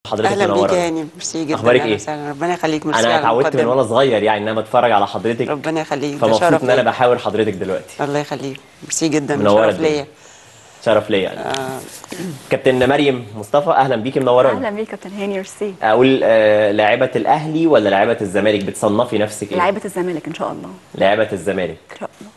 حضرتك اهلا بيك منورانا. يا هاني ميرسي جدا أخبارك أهلا إيه؟ وسهلا. ربنا يخليك ميرسي انا على اتعودت من المقدمة. وانا صغير يعني ان انا بتفرج على حضرتك ربنا يخليك ده فمبسوط شرف ان انا ليا. بحاور حضرتك دلوقتي الله يخليك ميرسي جدا منورة شرف الدنيا. ليا شرف ليا يعني. آه، كابتن مريم مصطفى اهلا بيكي منورانا اهلا بيك كابتن هاني ميرسي اقول آه لاعبه الاهلي ولا لاعبه الزمالك بتصنفي نفسك ايه لعيبه الزمالك ان شاء الله لاعبه الزمالك ان شاء الله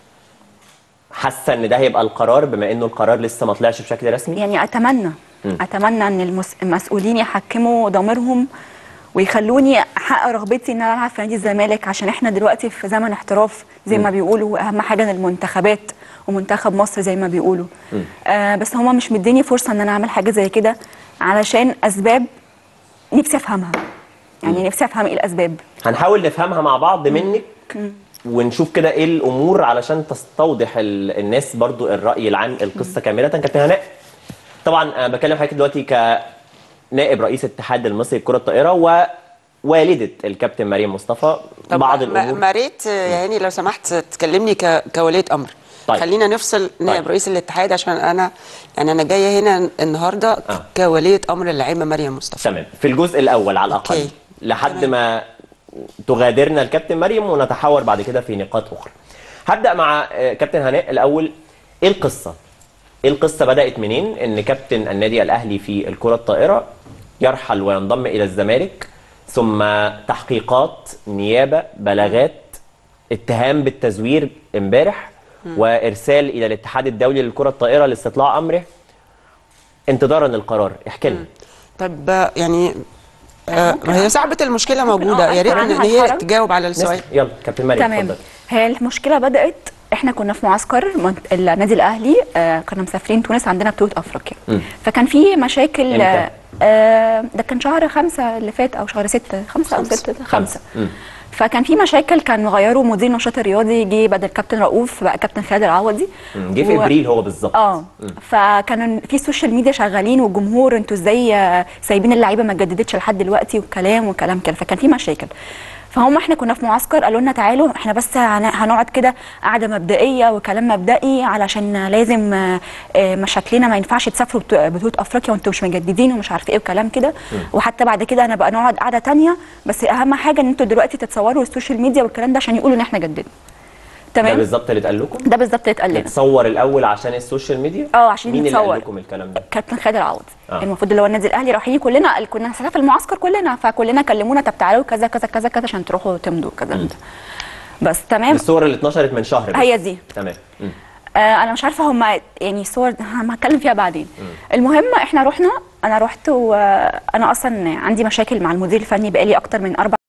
حاسه ان ده هيبقى القرار بما انه القرار لسه ما طلعش بشكل رسمي يعني اتمنى اتمنى ان المس... المسؤولين يحكموا ضميرهم ويخلوني احقق رغبتي ان انا العب في نادي الزمالك عشان احنا دلوقتي في زمن احتراف زي ما بيقولوا اهم حاجه المنتخبات ومنتخب مصر زي ما بيقولوا آه بس هما مش مديني فرصه ان انا اعمل حاجه زي كده علشان اسباب نفسي افهمها يعني نفسي افهم ايه الاسباب هنحاول نفهمها مع بعض منك ونشوف كده ايه الامور علشان تستوضح ال- الناس برضو الراي العام القصه كامله كابتن هناء طبعا انا بكلم حضرتك دلوقتي كنائب رئيس الاتحاد المصري لكره الطائره ووالده الكابتن مريم مصطفى طب بعض ما- الامور ما ريت يا هاني لو سمحت تكلمني ك... كولية امر طيب. خلينا نفصل نائب طيب. رئيس الاتحاد عشان انا يعني انا جايه هنا النهارده آه. كولية امر اللعيبه مريم مصطفى تمام في الجزء الاول على الاقل أوكي. لحد تمام. ما تغادرنا الكابتن مريم ونتحاور بعد كده في نقاط اخرى هبدا مع آه، كابتن هناء الاول ايه القصه ايه القصه بدات منين ان كابتن النادي الاهلي في الكره الطائره يرحل وينضم الى الزمالك ثم تحقيقات نيابه بلاغات اتهام بالتزوير امبارح وارسال الى الاتحاد الدولي للكره الطائره لاستطلاع امره انتظارا للقرار احكي لنا طب آه، يعني آه هي صعبة المشكلة موجودة آه، يا ريت ان أنا إن هي هتفرج. تجاوب على السؤال نس- يلا كابتن مريم تمام اتفضل هي المشكله بدات احنا كنا في معسكر منت- النادي الاهلي آه كنا مسافرين تونس عندنا بطوله افريقيا مم. فكان في مشاكل إمتى؟ آه ده كان شهر خمسة اللي فات او شهر ستة خمسة او خمسة. ستة خمسة مم. فكان في مشاكل كان غيروا مدير النشاط الرياضي جه بدل كابتن رؤوف بقى كابتن خالد العوضي مم. جه في و- ابريل هو بالظبط اه فكانوا في السوشيال ميديا شغالين والجمهور انتوا ازاي آه، سايبين اللعيبه ما اتجددتش لحد دلوقتي وكلام وكلام كده فكان في مشاكل فهم احنا كنا في معسكر قالوا لنا تعالوا احنا بس هن- هنقعد كده قعده مبدئيه وكلام مبدئي علشان لازم آه، آه، مشاكلنا ما ينفعش تسافروا بطو- بطوله افريقيا وانتوا مش مجددين ومش عارف ايه وكلام كده وحتى بعد كده انا بقى نقعد قعده تانية بس اهم حاجه ان انتوا دلوقتي تتصوروا السوشيال ميديا والكلام ده عشان يقولوا ان احنا جددنا ده تمام بالظبط اللي اتقال لكم ده بالظبط اللي اتقال لنا نتصور الاول عشان السوشيال ميديا اه عشان مين اللي قال نتصور. لكم الكلام ده كابتن خالد العوض آه. آه. المفروض اللي هو النادي الاهلي رايحين كلنا كنا ساعتها في المعسكر كلنا فكلنا كلمونا طب تعالوا كذا كذا كذا كذا عشان تروحوا تمضوا كذا كذا بس تمام الصور اللي اتنشرت من شهر بس. هي دي. تمام مم. آه انا مش عارفه هم يعني الصور ما هتكلم فيها بعدين المهم احنا رحنا انا رحت وانا اصلا عندي مشاكل مع المدير الفني بقالي اكتر من اربع